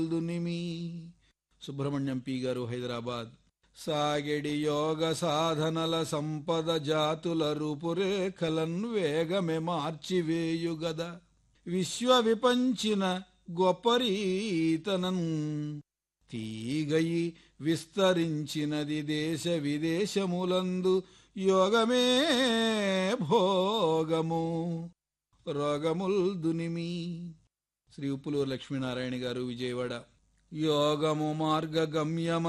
దునిమి Subrahmanyam P గారు హైదరాబాద్ సాగెడి యోగ సాధనల సంపద జాతుల రూపురేఖలన్ వేగమే మార్చివేయుగద విశ్వ విపంచిన గొప్పరీతనన్ తీగయి విస్తరించినది దేశ విదేశములందు యోగమే భోగము రోగముల్ దునిమి శ్రీ ఉప్పులూరు లక్ష్మీనారాయణ గారు విజయవాడ యోగము మార్గ గమ్యమ